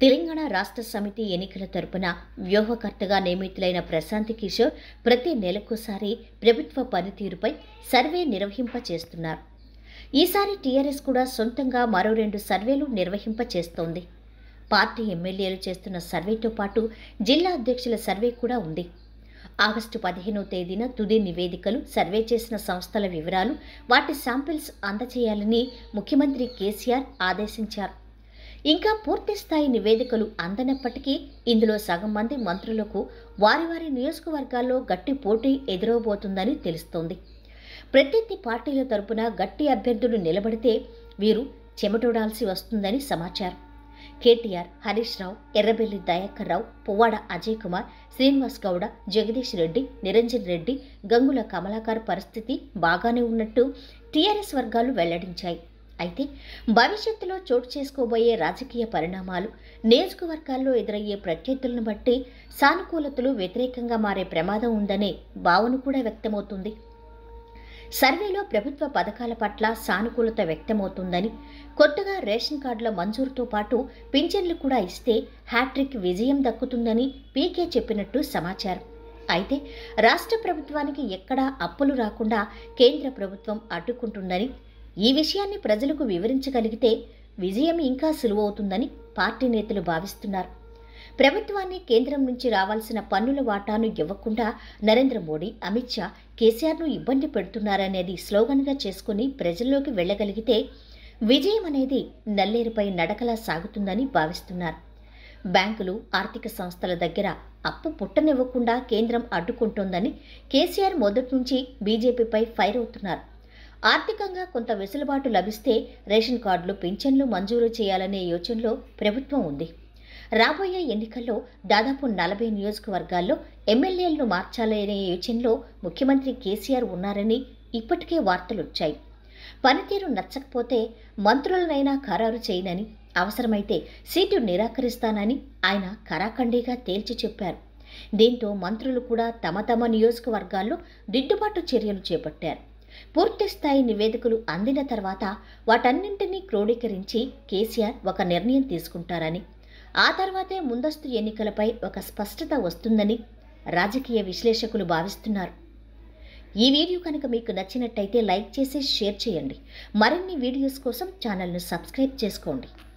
తెలంగాణ రాష్ట్ర సమితి ఎన్నికల తరపున వ్యూహకర్తగా నియమితులైన ప్రశాంత్ కిషోర్ ప్రతి నెలకోసారి ప్రభుత్వ పనితీరుపై సర్వే నిర్వహింప చేస్తున్నారు ఈసారి టీఆర్ఎస్ కూడా సొంతంగా మరో రెండు సర్వేలు నిర్వహింప చేస్తోంది పార్టీ ఎమ్మెల్యేలు చేస్తున్న సర్వేతో పాటు జిల్లా అధ్యక్షుల సర్వే కూడా ఉంది ఆగస్టు పదిహేనవ తేదీన తుది నివేదికలు సర్వే చేసిన సంస్థల వివరాలు వాటి శాంపిల్స్ అందజేయాలని ముఖ్యమంత్రి కేసీఆర్ ఆదేశించారు ఇంకా పూర్తి స్థాయి నివేదికలు అందనప్పటికీ ఇందులో సగం మంది మంత్రులకు వారి వారి నియోజకవర్గాల్లో గట్టి పోటీ ఎదురవబోతుందని తెలుస్తోంది ప్రత్యర్థి పార్టీల తరపున గట్టి అభ్యర్థులు నిలబడితే వీరు చెమటోడాల్సి వస్తుందని సమాచారం కేటీఆర్ హరీష్ రావు ఎర్రబెల్లి దయాకర్ రావు పువ్వాడ అజయ్ కుమార్ శ్రీనివాస్ గౌడ జగదీష్ రెడ్డి నిరంజన్ రెడ్డి గంగుల కమలాకర్ పరిస్థితి బాగానే ఉన్నట్టు టీఆర్ఎస్ వర్గాలు వెల్లడించాయి అయితే భవిష్యత్తులో చోటు చేసుకోబోయే రాజకీయ పరిణామాలు నియోజకవర్గాల్లో ఎదురయ్యే ప్రత్యర్థులను బట్టి సానుకూలతలు వ్యతిరేకంగా మారే ప్రమాదం ఉందనే భావన కూడా వ్యక్తమవుతుంది సర్వేలో ప్రభుత్వ పథకాల పట్ల సానుకూలత వ్యక్తమవుతుందని కొత్తగా రేషన్ కార్డుల మంజూరుతో పాటు పింఛన్లు కూడా ఇస్తే హ్యాట్రిక్ విజయం దక్కుతుందని పీకే చెప్పినట్టు సమాచారం అయితే రాష్ట్ర ప్రభుత్వానికి ఎక్కడా అప్పులు రాకుండా కేంద్ర ప్రభుత్వం అడ్డుకుంటుందని ఈ విషయాన్ని ప్రజలకు వివరించగలిగితే విజయం ఇంకా సులువవుతుందని పార్టీ నేతలు భావిస్తున్నారు ప్రభుత్వాన్ని కేంద్రం నుంచి రావాల్సిన పన్నుల వాటాను ఇవ్వకుండా నరేంద్ర మోడీ అమిత్ షా కేసీఆర్ను ఇబ్బంది పెడుతున్నారనేది స్లోగన్గా చేసుకుని ప్రజల్లోకి వెళ్ళగలిగితే విజయం అనేది నల్లేరుపై నడకలా సాగుతుందని భావిస్తున్నారు బ్యాంకులు ఆర్థిక సంస్థల దగ్గర అప్పు పుట్టనివ్వకుండా కేంద్రం అడ్డుకుంటోందని కేసీఆర్ మొదటి నుంచి బీజేపీపై ఫైర్ అవుతున్నారు ఆర్థికంగా కొంత వెసులుబాటు లభిస్తే రేషన్ కార్డులు పింఛన్లు మంజూరు చేయాలనే యోచనలో ప్రభుత్వం ఉంది రాబోయే ఎన్నికల్లో దాదాపు నలభై నియోజకవర్గాల్లో ఎమ్మెల్యేలను మార్చాలనే యోచనలో ముఖ్యమంత్రి కేసీఆర్ ఉన్నారని ఇప్పటికే వార్తలొచ్చాయి పనితీరు నచ్చకపోతే మంత్రులనైనా ఖరారు చేయనని అవసరమైతే సీటు నిరాకరిస్తానని ఆయన కరాఖండిగా తేల్చి చెప్పారు దీంతో మంత్రులు కూడా తమ తమ నియోజకవర్గాల్లో దిద్దుబాటు చర్యలు చేపట్టారు పూర్తి స్థాయి నివేదికలు అందిన తర్వాత వాటన్నింటినీ క్రోడీకరించి కేసీఆర్ ఒక నిర్ణయం తీసుకుంటారని ఆ తర్వాతే ముందస్తు ఎన్నికలపై ఒక స్పష్టత వస్తుందని రాజకీయ విశ్లేషకులు భావిస్తున్నారు ఈ వీడియో కనుక మీకు నచ్చినట్టయితే లైక్ చేసి షేర్ చేయండి మరిన్ని వీడియోస్ కోసం ఛానల్ను సబ్స్క్రైబ్ చేసుకోండి